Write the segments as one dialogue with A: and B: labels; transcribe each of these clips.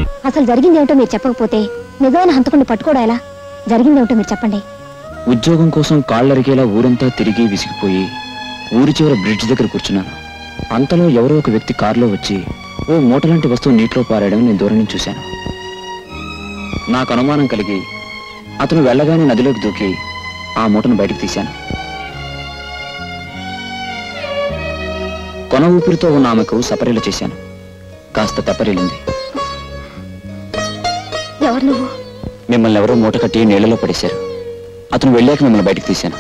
A: అసలు జరిగిందేమిటో మీరు చెప్పకపోతే నిజమైన హంతకుండా పట్టుకోవడం ఎలా జరిగిందేమిటో మీరు చెప్పండి
B: ఉద్యోగం కోసం కాళ్ళరిగేలా ఊరంతా తిరిగి విసిగిపోయి ఊరి చివర బ్రిడ్జ్ దగ్గర కూర్చున్నాను అంతలో ఎవరో ఒక వ్యక్తి కారులో వచ్చి ఓ మూటలాంటి వస్తువు నీటిలో పారాయడం నేను దూరం నుంచి చూశాను నాకు అనుమానం కలిగి అతను వెళ్ళగానే నదిలోకి దూకి ఆ మూటను బయటకు తీశాను కొన ఊపిరితో ఉన్న ఆమెకు సపరీలు చేశాను కాస్త తెప్పరిల్లింది
A: ఎవరు నువ్వు
B: మిమ్మల్ని ఎవరో మూట కట్టి నీళ్లలో పడేశారు అతను వెళ్ళాక మిమ్మల్ని బయటకు తీశాను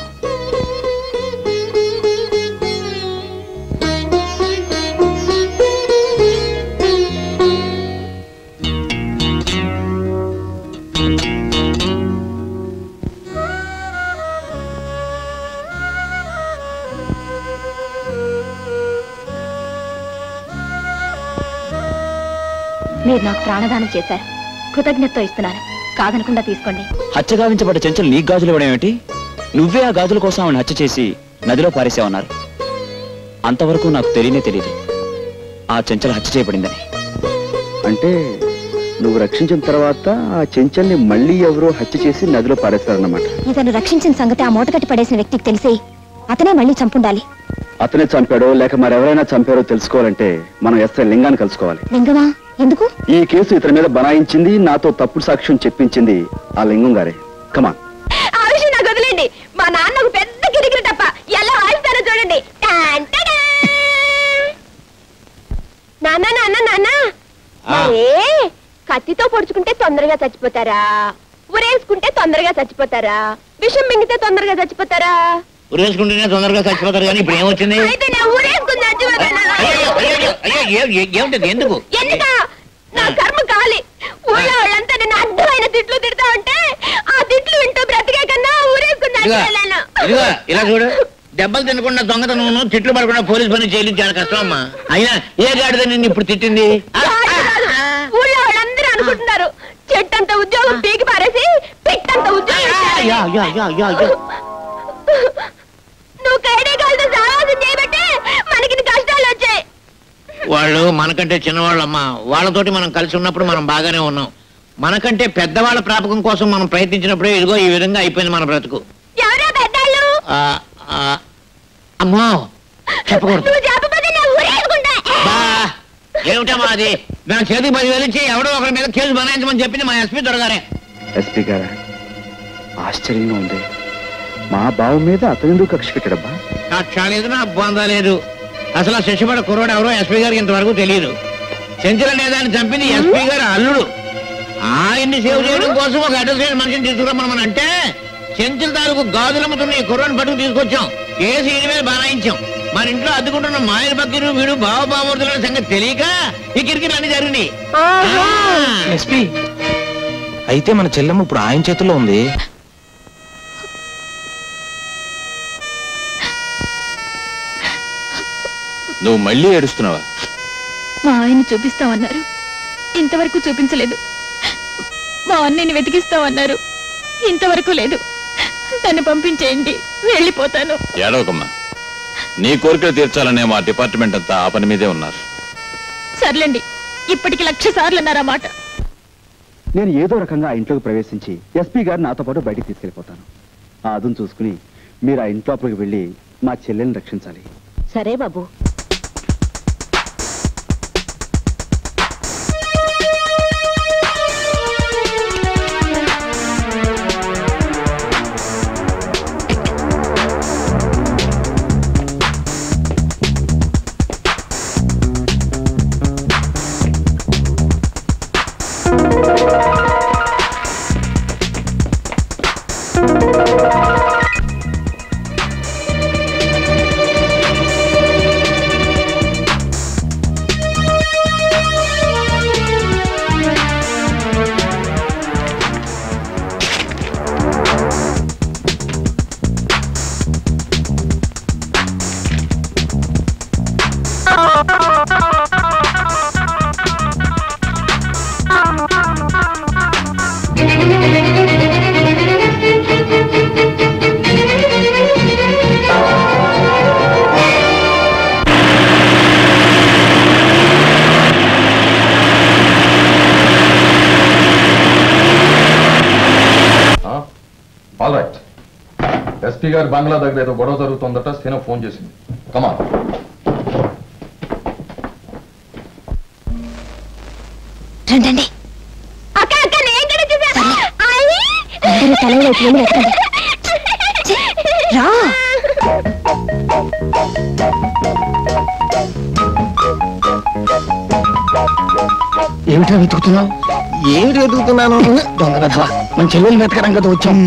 A: మీరు నాకు ప్రాణదానం చేశారు కృతజ్ఞతతో ఇస్తున్నాను కాదనకుండా తీసుకోండి
B: హత్య గావించబడ్డ చెంచలు నీకు గాజులు ఇవ్వడం ఏమిటి నువ్వే ఆ గాజుల కోసం ఆమెను హత్య చేసి నదిలో పారేసావన్నారు అంతవరకు నాకు తెలియనే తెలియదు ఆ చెంచలు హత్య చేయబడిందని
C: అంటే నువ్వు రక్షించిన తర్వాత ఆ చెంచల్ని మళ్ళీ ఎవరో హత్య చేసి నదిలో పారేస్తారన్నమాట
A: ఇతను రక్షించిన సంగతి ఆ మూటకట్టి పడేసిన వ్యక్తికి తెలిసి అతనే మళ్ళీ చంపుండాలి
C: అతనే చంపాడో లేక మరెవరైనా చంపారో తెలుసుకోవాలంటే మనం ఎస్ఐ లింగాన్ని కలుసుకోవాలి
A: లింగమా ఎందుకు
C: ఈ కేసు ఇతని మీద బనాయించింది నాతో తప్పుడు సాక్ష్యం చెప్పించింది ఆ లింగం గారే కమా
D: ఆ విషయం నాకు వదిలేండి మా నాన్న ఒక పెద్ద కిరికిరి తప్ప ఎలా వాయిస్తారో చూడండి టాన్ టాడా. నాన్న నాన్న నాన్న మరే కత్తితో పొడుచుకుంటే తొందరగా చచ్చిపోతారా ఉరేసుకుంటే తొందరగా చచ్చిపోతారా విషం మింగితే తొందరగా చచ్చిపోతారా
E: ఉరేసుకుంటేనే తొందరగా చచ్చిపోతారు కానీ ఇప్పుడు ఏమొచ్చింది
D: అయితే నేను ఊరేసుకుని చచ్చిపోతాను
E: అయ్యో, అయ్యో, అయ్యో, ఏ- ఏ- ఏమిటది ఎందుకు
D: ఎందుక నా కర్మ కాలి ఊళ్ళో వాళ్ళంతా నన్ను అడ్డమైన తిట్లు తిడతా ఉంటే ఆ తిట్లు వింటూ బ్రతికే కన్నా ఊరేసుకుని
E: ఇదిగో,
D: చచ్చిపోయాను
E: ఇదిగో ఇలా చూడు దెబ్బలు తినకుండా దొంగతనం తిట్లు పడకుండా పోలీస్ పని చేయడం చాలా కష్టం అమ్మా అయినా ఏ గాడిద నిన్ను ఇప్పుడు తిట్టింది ఆ,
D: కాదు, కాదు. ఊళ్ళో వాళ్ళందరూ అనుకుంటున్నారు చెట్టంత ఉద్యోగం పీకి పారేసి పిట్టంత ఉద్యోగం ఇచ్చారని.
E: అయ్యో, అయ్యో, అయ్యో, అయ్యో, అయ్యో.
D: నువ్వు కైడే కాలతో సావాసం చేయబట్టే మనకి ఇన్ని కష్టాలు వచ్చాయి
E: వాళ్ళు మనకంటే చిన్నవాళ్ళమ్మా వాళ్ళతోటి మనం కలిసి ఉన్నప్పుడు మనం బాగానే ఉన్నాం మనకంటే పెద్దవాళ్ళ ప్రాపకం కోసం మనం ప్రయత్నించినప్పుడే ఇదిగో ఈ విధంగా అయిపోయింది మన బ్రతుకు
D: ఎవరో పెద్దాళ్ళు
E: ఆ, ఆ, అమ్మో చెప్పకూడదు
D: నువ్వు చెప్పకపోతే నేను ఊరేసుకుంటా
E: బా ఏమిటమ్మా అది నా చేతికి పదివేలు ఇచ్చి ఎవడో ఒకరి మీద కేసు బనాయించమని చెప్పింది మా ఎస్పీ దొరగారే
C: ఎస్పీ గారా ఆశ్చర్యంగా ఉంది మా బావ మీద అతనెందుకు కక్ష పెట్టాడబ్బా
E: కక్ష లేదు నా బొంద లేదు అసలు ఆ శశిపడ కుర్రోడు ఎవరో ఎస్పీ గారికి ఇంతవరకు తెలియదు చెంచల నేదాన్ని చంపింది ఎస్పీ గారు అల్లుడు ఆయన్ని సేవ్ చేయడం కోసం ఒక అడ్రస్ మనిషిని తీసుకురమ్మని మనం అంటే చెంచుల తాలూకు గాజులమ్ముతున్న ఈ కుర్రోని పట్టుకు తీసుకొచ్చాం కేసు ఈయన మీద బనాయించాం మన ఇంట్లో అద్దుకుంటున్న మాయల బక్కిరు వీడు బావ బామూర్తుల సంగతి తెలియక ఈ కిరికిరి అన్ని జరిగింది
F: ఎస్పీ అయితే మన చెల్లెమ్మ ఇప్పుడు ఆయన చేతుల్లో ఉంది నువ్వు మళ్ళీ ఏడుస్తున్నావా
G: మా ఆయన చూపిస్తామన్నారు ఇంతవరకు చూపించలేదు మా అన్నయ్యని వెతికిస్తామన్నారు ఇంతవరకు లేదు తను పంపించేయండి వెళ్ళిపోతాను
F: ఏడవకమ్మా నీ కోరికలు తీర్చాలనే మా డిపార్ట్మెంట్ అంతా ఆ పని మీదే ఉన్నారు
G: సర్లేండి ఇప్పటికి లక్ష సార్లు అన్నారన్నమాట
C: నేను ఏదో రకంగా ఆ ఇంట్లోకి ప్రవేశించి ఎస్పీ గారు నాతో పాటు బయటికి తీసుకెళ్ళిపోతాను ఆ అదును చూసుకుని మీరు ఆ ఇంట్లోపలికి వెళ్ళి మా చెల్లెల్ని రక్షించాలి
D: సరే బాబు
C: ఆ
H: ఎస్పీ గారి బంగ్లా దగ్గర ఏదో గొడవ జరుగుతుందట సీన ఫోన్ చేసింది కమా
A: రండి
D: అక్క అక్క నేను కూడా చూసా
A: అందరూ తల వైపు వెళ్ళి వెతకండి. ఛీ, రా
E: ఏమిటా వెతుకుతున్నావు
F: ఏమిటి వెతుకుతున్నాను
E: దొంగ వెధవ. మన చెల్లెలు వెతకడం కదా వచ్చాం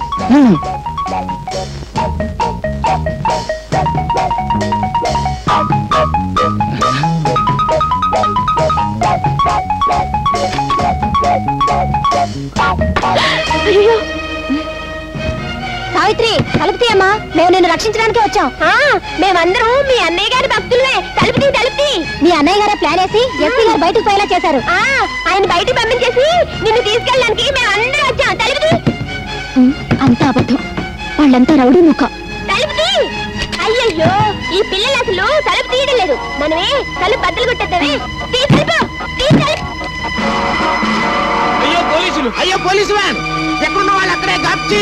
A: సావిత్రి తలుపు తీయమ్మా మేము నిన్ను రక్షించడానికి వచ్చాం
D: ఆ, మేమందరం మీ అన్నయ్య గారి భక్తులే తలుపుతీ తలుపుతీ
A: మీ అన్నయ్య గారే ప్లాన్ వేసి ఎస్పీ గారు బయటకు పోయేలా చేశారు
D: ఆ, ఆయన బయటికి పంపించేసి నిన్ను తీసుకెళ్ళడానికి మేము అందరం వచ్చాం తలుపుతీ
A: ఉమ్, అంతా అబద్ధం వాళ్ళంతా రౌడీ ముఖ
D: తలుపుతీ అయ్యయ్యో ఈ పిల్లలు అసలు తలుపు తీయడం లేదు మనమే తలుపు బద్దలు కొట్టేద్దామే తీ తలుపు తీ తలుపు
E: అయ్యో పోలీసులు అయ్యో పోలీసు వ్యాన్ ఎక్కడున్న వాళ్ళు అక్కడే గప్చి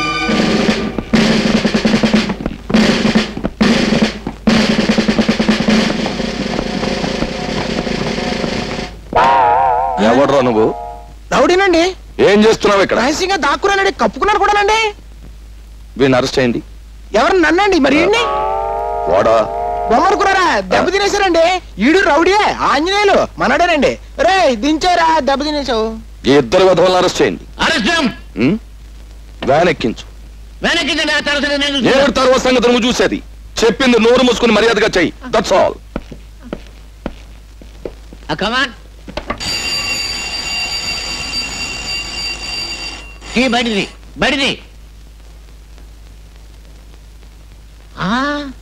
H: ఎవడ్రా నువ్వు
F: రౌడీనండి
H: ఏం చేస్తున్నావు ఇక్కడ
F: రహస్యంగా దాక్కున్నానండి కప్పుకున్నాను కూడానండి
H: వీడిని అరెస్ట్ చేయండి
F: ఎవరు నన్నండి మరి ఈడ్ని?
H: వాడా
F: బొమ్మనుకున్నారా దెబ్బ తినేశారండి ఈడు రౌడీయే ఆంజనేయులు మనడేనండి రే దించారా దెబ్బ తినేసావు
H: ఈ ఇద్దరు విధవలను అరెస్ట్ చేయండి
E: అరెస్టం
H: ఉం? వ్యాన్ ఎక్కించు
E: వెనక్కి తర్వాత నేను
H: ఏడు తర్వాత సంగతి నువ్వు చూసేది చెప్పింది నోరు మూసుకుని మర్యాదగా చెయ్యి దట్స్ ఆల్
E: కమాన్ ఈ బయటిది బయటిది ఆ